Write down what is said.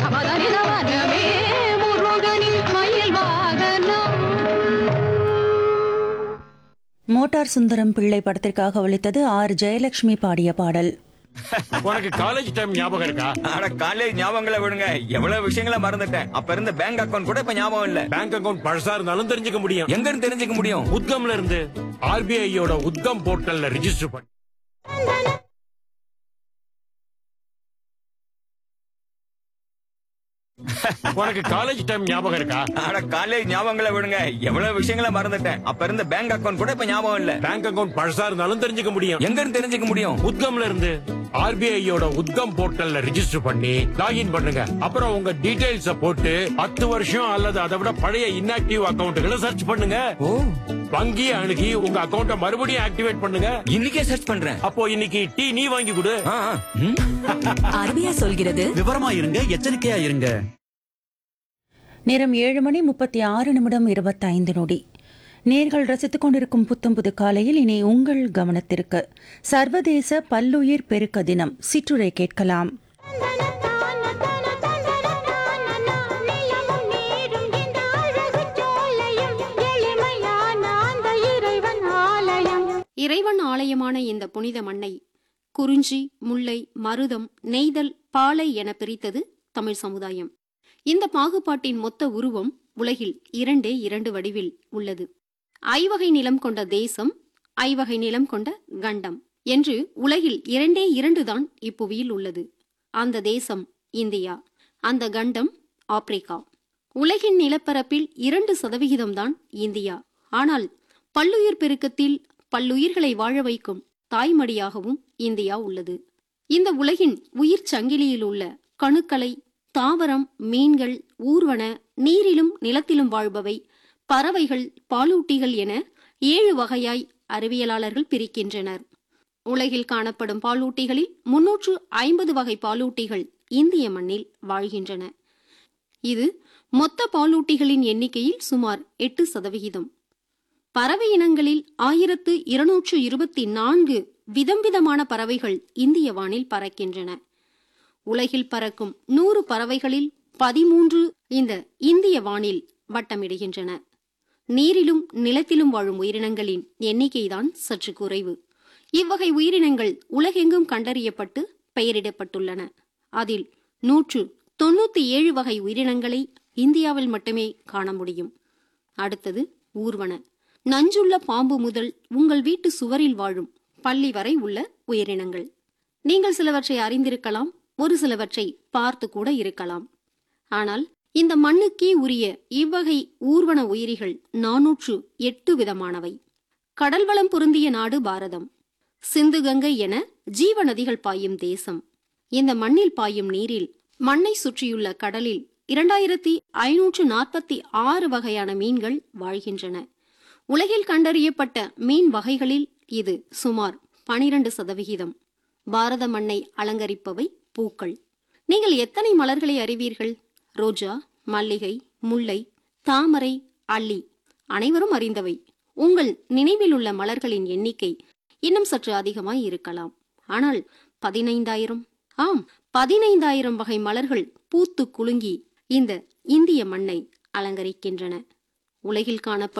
அவதரிதவனமே முருகனின் மயில் வாகனம் மோட்டார் சுந்தரம் பிள்ளை படத்திற்காக ஒலித்தது ஆர் ஜெயலட்சுமி பாடிய பாடல் உனக்கு காலேஜ் டைம் ஞாபகம் இருக்கா ஆனா காலேஜ் ஞாபகங்களை விடுங்க எவ்வளவு விஷயங்களை மறந்துட்டேன் அப்ப இருந்த பேங்க் அக்கவுண்ட் கூட இப்ப ஞாபகம் இல்ல பேங்க் அக்கவுண்ட் பழசா இருந்தாலும் தெரிஞ்சுக்க முடியும் எங்க இருந்து தெரிஞ்சுக்க முடியும் உத்கம்ல இருந்து ஆர்பிஐயோட உத்கம் போர்ட்டல்ல ரிஜிஸ்டர் பண்ணி உனக்கு காலேஜ் டைம் ஞாபகம் இருக்கா ஆனா காலேஜ் ஞாபகங்களை விடுங்க எவ்வளவு விஷயங்களை மறந்துட்டேன் அப்ப இருந்த பேங்க் அக்கவுண்ட் கூட இப்ப ஞாபகம் இல்ல பேங்க் அக்கவுண்ட் பழசா இருந்தாலும் தெரிஞ்சுக்க முடியும் எங்க இருந்து தெரிஞ்சுக்க முடியும் உத்கம்ல இருந்து ஆர்பிஐயோட உத்கம் போர்ட்டல்ல ரிஜிஸ்டர் பண்ணி லாகின் பண்ணுங்க அப்புறம் உங்க டீடைல்ஸ போட்டு பத்து வருஷம் அல்லது அதை விட பழைய இன்ஆக்டிவ் அக்கவுண்ட்களை சர்ச் பண்ணுங்க ஓ வங்கி அணுகி உங்க அக்கவுண்ட மறுபடியும் ஆக்டிவேட் பண்ணுங்க இன்னைக்கே சர்ச் பண்றேன் அப்போ இன்னைக்கு டீ நீ வாங்கி கொடு ஆ, ஆ. ம். அருமையா சொல்கிறது விவரமா இருங்க எச்சரிக்கையா இருங்க நேரம் ஏழு மணி முப்பத்தி ஆறு நிமிடம் இருபத்தைந்து நொடி நேர்கள் ரசித்துக் கொண்டிருக்கும் புத்தம் புது காலையில் இனி உங்கள் கவனத்திற்கு சர்வதேச பல்லுயிர் பெருக்க தினம் சிற்றுரை கேட்கலாம் இறைவன் ஆலயமான இந்த புனித மண்ணை குறிஞ்சி முல்லை மருதம் நெய்தல் பாலை என பிரித்தது தமிழ் சமுதாயம் இந்த பாகுபாட்டின் மொத்த உருவம் உலகில் இரண்டே இரண்டு வடிவில் உள்ளது ஐவகை நிலம் கொண்ட தேசம் ஐவகை நிலம் கொண்ட கண்டம் என்று உலகில் இரண்டே இரண்டுதான் இப்புவியில் உள்ளது அந்த தேசம் இந்தியா அந்த கண்டம் ஆப்பிரிக்கா உலகின் நிலப்பரப்பில் இரண்டு சதவிகிதம்தான் இந்தியா ஆனால் பல்லுயிர் பெருக்கத்தில் பல்லுயிர்களை வாழ வைக்கும் தாய்மடியாகவும் இந்தியா உள்ளது இந்த உலகின் உயிர் சங்கிலியில் உள்ள கணுக்களை தாவரம் மீன்கள் ஊர்வன நீரிலும் நிலத்திலும் வாழ்பவை பறவைகள் பாலூட்டிகள் என ஏழு வகையாய் அறிவியலாளர்கள் பிரிக்கின்றனர் உலகில் காணப்படும் பாலூட்டிகளில் முன்னூற்று ஐம்பது வகை பாலூட்டிகள் இந்திய மண்ணில் வாழ்கின்றன இது மொத்த பாலூட்டிகளின் எண்ணிக்கையில் சுமார் எட்டு சதவிகிதம் பறவை இனங்களில் ஆயிரத்து இருநூற்று இருபத்தி நான்கு விதம் விதமான பறவைகள் இந்திய வானில் பறக்கின்றன உலகில் பறக்கும் நூறு பறவைகளில் பதிமூன்று இந்த இந்திய வானில் வட்டமிடுகின்றன நீரிலும் நிலத்திலும் வாழும் உயிரினங்களின் எண்ணிக்கைதான் சற்று குறைவு இவ்வகை உயிரினங்கள் உலகெங்கும் கண்டறியப்பட்டு பெயரிடப்பட்டுள்ளன அதில் நூற்று தொண்ணூத்தி ஏழு வகை உயிரினங்களை இந்தியாவில் மட்டுமே காண முடியும் அடுத்தது ஊர்வன நஞ்சுள்ள பாம்பு முதல் உங்கள் வீட்டு சுவரில் வாழும் பள்ளி வரை உள்ள உயிரினங்கள் நீங்கள் சிலவற்றை அறிந்திருக்கலாம் ஒரு சிலவற்றை பார்த்து கூட இருக்கலாம் ஆனால் இந்த மண்ணுக்கே உரிய இவ்வகை ஊர்வன உயிரிகள் நாநூற்று எட்டு விதமானவை கடல் வளம் பொருந்திய நாடு பாரதம் சிந்து கங்கை என ஜீவ நதிகள் பாயும் தேசம் இந்த மண்ணில் பாயும் நீரில் மண்ணை சுற்றியுள்ள கடலில் இரண்டாயிரத்தி ஐநூற்று நாற்பத்தி ஆறு வகையான மீன்கள் வாழ்கின்றன உலகில் கண்டறியப்பட்ட மீன் வகைகளில் இது சுமார் பனிரெண்டு சதவிகிதம் பாரத மண்ணை அலங்கரிப்பவை பூக்கள் நீங்கள் எத்தனை மலர்களை அறிவீர்கள் ரோஜா மல்லிகை முல்லை தாமரை அல்லி அனைவரும் அறிந்தவை உங்கள் நினைவில் உள்ள மலர்களின் எண்ணிக்கை இன்னும் சற்று அதிகமாய் இருக்கலாம் ஆனால் பதினைந்தாயிரம் ஆம் பதினைந்தாயிரம் வகை மலர்கள் பூத்து குலுங்கி இந்த இந்திய மண்ணை அலங்கரிக்கின்றன உலகில் காணப்படும்